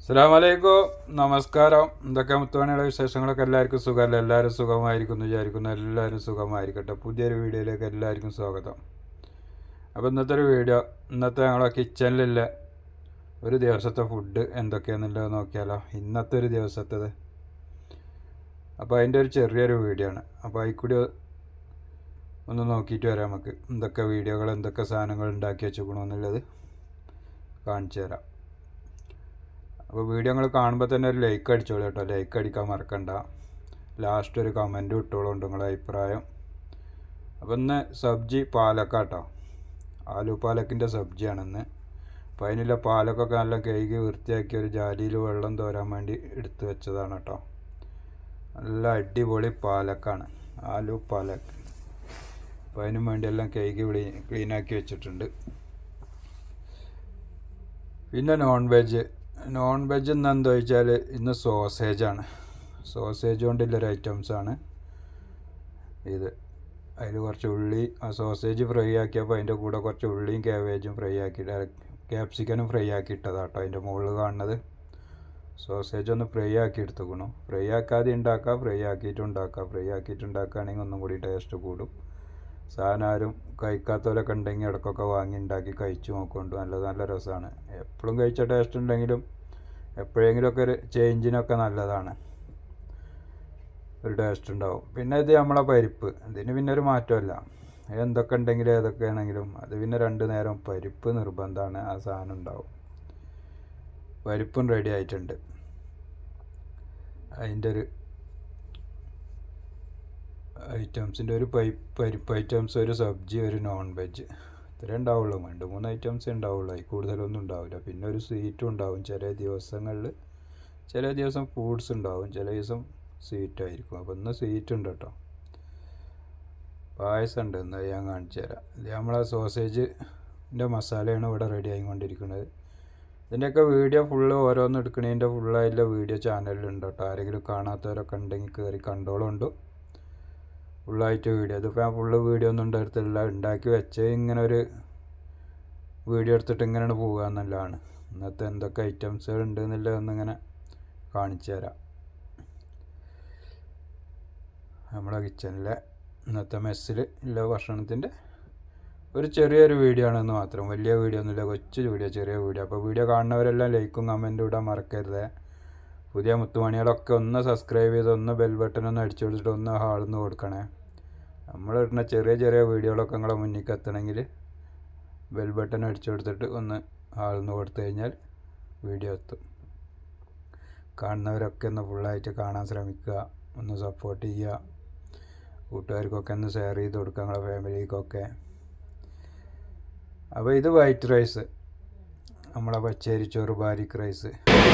അസ്സലാമലൈക്കും നമസ്കാരം എന്തൊക്കെ മുത്തുവാണിയുടെ വിശേഷങ്ങളൊക്കെ എല്ലാവർക്കും സുഖമല്ല എല്ലാവരും സുഖമായിരിക്കുന്നു വിചാരിക്കുന്നു എല്ലാവരും സുഖമായിരിക്കട്ടെ പുതിയൊരു വീഡിയോയിലേക്ക് എല്ലാവർക്കും സ്വാഗതം അപ്പോൾ ഇന്നത്തെ ഒരു വീഡിയോ ഇന്നത്തെ ഞങ്ങളെ കിച്ചണിലുള്ള ഒരു ദിവസത്തെ ഫുഡ് എന്തൊക്കെയാണെന്നുള്ളത് നോക്കിയാലോ ഇന്നത്തെ ഒരു ദിവസത്തേത് അപ്പോൾ അതിൻ്റെ ഒരു ചെറിയൊരു വീഡിയോ ആണ് അപ്പോൾ അതിൽ കൂടി ഒന്ന് നോക്കിയിട്ട് വരാം നമുക്ക് എന്തൊക്കെ വീഡിയോകൾ എന്തൊക്കെ സാധനങ്ങൾ ഉണ്ടാക്കി വെച്ചേക്കണമെന്നുള്ളത് കാണിച്ചു തരാം അപ്പോൾ വീഡിയോ നിങ്ങൾ കാണുമ്പോൾ തന്നെ ഒരു ലൈക്ക് അടിച്ചോളൂ കേട്ടോ ലൈക്ക് അടിക്കാൻ മറക്കണ്ട ലാസ്റ്റ് ഒരു കമൻറ്റ് ഇട്ടോളുണ്ട് നിങ്ങളുടെ അഭിപ്രായം അപ്പോൾ ഇന്ന് സബ്ജി പാലക്ക കേട്ടോ ആലു പാലക്കിൻ്റെ സബ്ജിയാണ് ഇന്ന് അപ്പോൾ അതിനുള്ള പാലക്കൊക്കെ നല്ല കഴുകി വൃത്തിയാക്കി ഒരു ജാലിയിൽ വെള്ളം തോരാൻ വേണ്ടി എടുത്ത് വെച്ചതാണ് കേട്ടോ നല്ല അടിപൊളി പാലക്കാണ് ആലു പാലക്ക് അപ്പോൾ അതിന് വേണ്ടി എല്ലാം കഴുകി ക്ലീൻ ക്ലീനാക്കി വെച്ചിട്ടുണ്ട് പിന്നെ നോൺ വെജ് നോൺ വെജ് ഇന്ന് എന്താ വെച്ചാൽ ഇന്ന് സോസേജാണ് സോസേജ് കൊണ്ടുള്ളൊരു ഐറ്റംസാണ് ഇത് അതിൽ കുറച്ച് ഉള്ളി ആ സോസേജ് ഫ്രൈ ആക്കിയപ്പോൾ അതിൻ്റെ കൂടെ കുറച്ച് ഉള്ളിയും കാബേജും ഫ്രൈ ആക്കി ക്യാപ്സിക്കനും ഫ്രൈ ആക്കി ഇട്ടതാട്ടോ അതിൻ്റെ മുകളിൽ കാണുന്നത് സോസേജ് ഒന്ന് ഫ്രൈ ആക്കി എടുത്തുക്കണു ഫ്രൈ ആക്കാതെ ഉണ്ടാക്കാം ഫ്രൈ ആക്കിയിട്ട് ഉണ്ടാക്കാം ഫ്രൈ ആക്കിയിട്ട് ഉണ്ടാക്കുകയാണെങ്കിൽ ഒന്നും കൂടി ടേസ്റ്റ് കൂടും സാധനം ആരും കഴിക്കാത്തവരൊക്കെ ഉണ്ടെങ്കിൽ ഇടയ്ക്കൊക്കെ വാങ്ങി ഉണ്ടാക്കി കഴിച്ചു നോക്കൊണ്ട് നല്ല നല്ല രസമാണ് എപ്പോഴും കഴിച്ച ടേസ്റ്റ് ഉണ്ടെങ്കിലും എപ്പോഴെങ്കിലുമൊക്കെ ഒരു ചേഞ്ചിനൊക്കെ നല്ലതാണ് ഒരു ടേസ്റ്റ് ഉണ്ടാവും പിന്നെ ഇത് നമ്മളെ പരിപ്പ് ഇതിന് പിന്നെ ഒരു മാറ്റമല്ല എന്തൊക്കെ ഉണ്ടെങ്കിലും ഏതൊക്കെ ആണെങ്കിലും അത് പിന്നെ രണ്ട് നേരം പരിപ്പ് നിർബന്ധമാണ് ആ സാധനം ഉണ്ടാവും പരിപ്പും റെഡി ആയിട്ടുണ്ട് അതിൻ്റെ ഒരു ഐറ്റംസിൻ്റെ ഒരു പൈപ്പ് പരിപ്പ് ഐറ്റംസ് ഒരു സബ്ജി ഒരു നോൺ വെജ് ഇത്രേ ഉണ്ടാവുള്ളൂ രണ്ട് മൂന്ന് ഐറ്റംസേ ഉണ്ടാവുള്ളൂ അതിൽ കൂടുതലൊന്നും ഉണ്ടാവില്ല പിന്നെ ഒരു സ്വീറ്റും ഉണ്ടാവും ചില ദിവസങ്ങളിൽ ചില ദിവസം ഫ്രൂട്ട്സ് ഉണ്ടാവും ചില ദിവസം സ്വീറ്റ് ആയിരിക്കും അപ്പോൾ ഇന്ന് സ്വീറ്റ് ഉണ്ട് കേട്ടോ പായസം ഉണ്ട് എന്ന് ഞാൻ കാണിച്ചു തരാം ഇത് നമ്മളെ സോസേജിൻ്റെ മസാലയാണ് ഇവിടെ റെഡി ആയിക്കൊണ്ടിരിക്കുന്നത് ഇതിൻ്റെയൊക്കെ വീഡിയോ ഫുള്ള് ഓരോന്ന് എടുക്കണതിൻ്റെ ഫുള്ളായിട്ടുള്ള വീഡിയോ ചാനലിലുണ്ട് കേട്ടോ ആരെങ്കിലും കാണാത്തവരൊക്കെ ഉണ്ടെങ്കിൽ കയറി കണ്ടോളുണ്ട് ഫുള്ളായിട്ട് വീഡിയോ ഇതിപ്പോൾ ഞാൻ ഫുള്ള് വീഡിയോ ഒന്നും ഉണ്ടായിരുന്നില്ല ഉണ്ടാക്കി വെച്ച് ഇങ്ങനെ ഒരു വീഡിയോ എടുത്തിട്ട് ഇങ്ങനെയാണ് പോകുക എന്നുള്ളതാണ് ഇന്നത്തെ എന്തൊക്കെ ഐറ്റംസുകൾ ഉണ്ട് എന്നുള്ളതൊന്നിങ്ങനെ കാണിച്ചു തരാം നമ്മളെ കിച്ചണിലെ ഇന്നത്തെ മെസ്സിൽ ഉള്ള ഭക്ഷണത്തിൻ്റെ ഒരു ചെറിയൊരു വീഡിയോ ആണെന്ന് മാത്രം വലിയ വീഡിയോ ഒന്നുമില്ല കൊച്ചു വീഡിയോ ചെറിയ വീഡിയോ അപ്പോൾ വീഡിയോ കാണുന്നവരെല്ലാം ലൈക്കും കമൻറ്റും ഇടാൻ മറക്കരുത് പുതിയ മുത്തുമണികളൊക്കെ ഒന്ന് സബ്സ്ക്രൈബ് ചെയ്ത് ഒന്ന് ബെൽ ബട്ടൺ ഒന്ന് അടിച്ചു കൊടുത്തിട്ട് ഒന്ന് ഹാളിന്ന് കൊടുക്കണേ നമ്മൾ ഇടുന്ന ചെറിയ ചെറിയ വീഡിയോകളൊക്കെ നിങ്ങളെ മുന്നിലേക്ക് എത്തണമെങ്കിൽ ബെൽ ബട്ടൺ അടിച്ചു കൊടുത്തിട്ട് ഒന്ന് ഹാളിന്ന് കൊടുത്തു കഴിഞ്ഞാൽ വീഡിയോ എത്തും കാണുന്നവരൊക്കെ ഒന്ന് ഫുള്ളായിട്ട് കാണാൻ ശ്രമിക്കുക ഒന്ന് സപ്പോർട്ട് ചെയ്യുക കൂട്ടുകാർക്കൊക്കെ ഒന്ന് ഷെയർ ചെയ്ത് കൊടുക്കുക നിങ്ങളെ ഫാമിലിക്കൊക്കെ അപ്പോൾ ഇത് വൈറ്റ് റൈസ് നമ്മളെ പച്ചരി ചോറ് ബാരിക് റൈസ്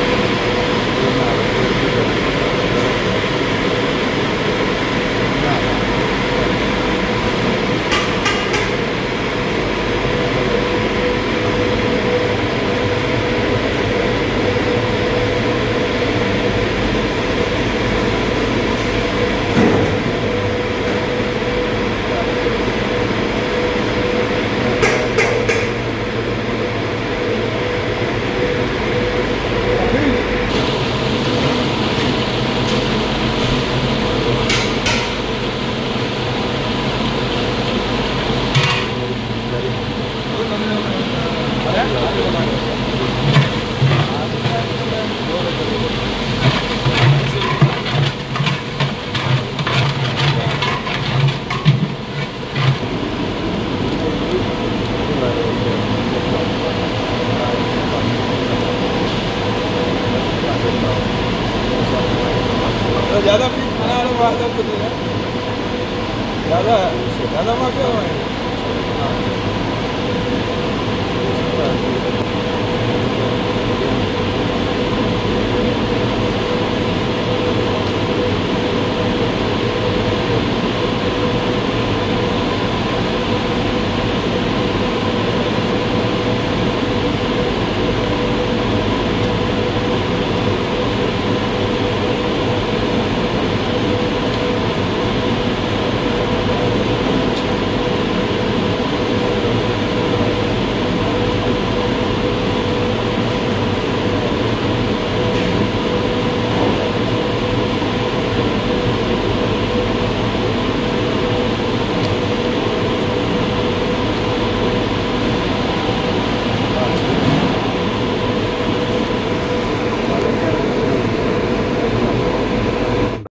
ज़्यादा पीस बना लो वादा को दे ज़्यादा ज़्यादा मत करो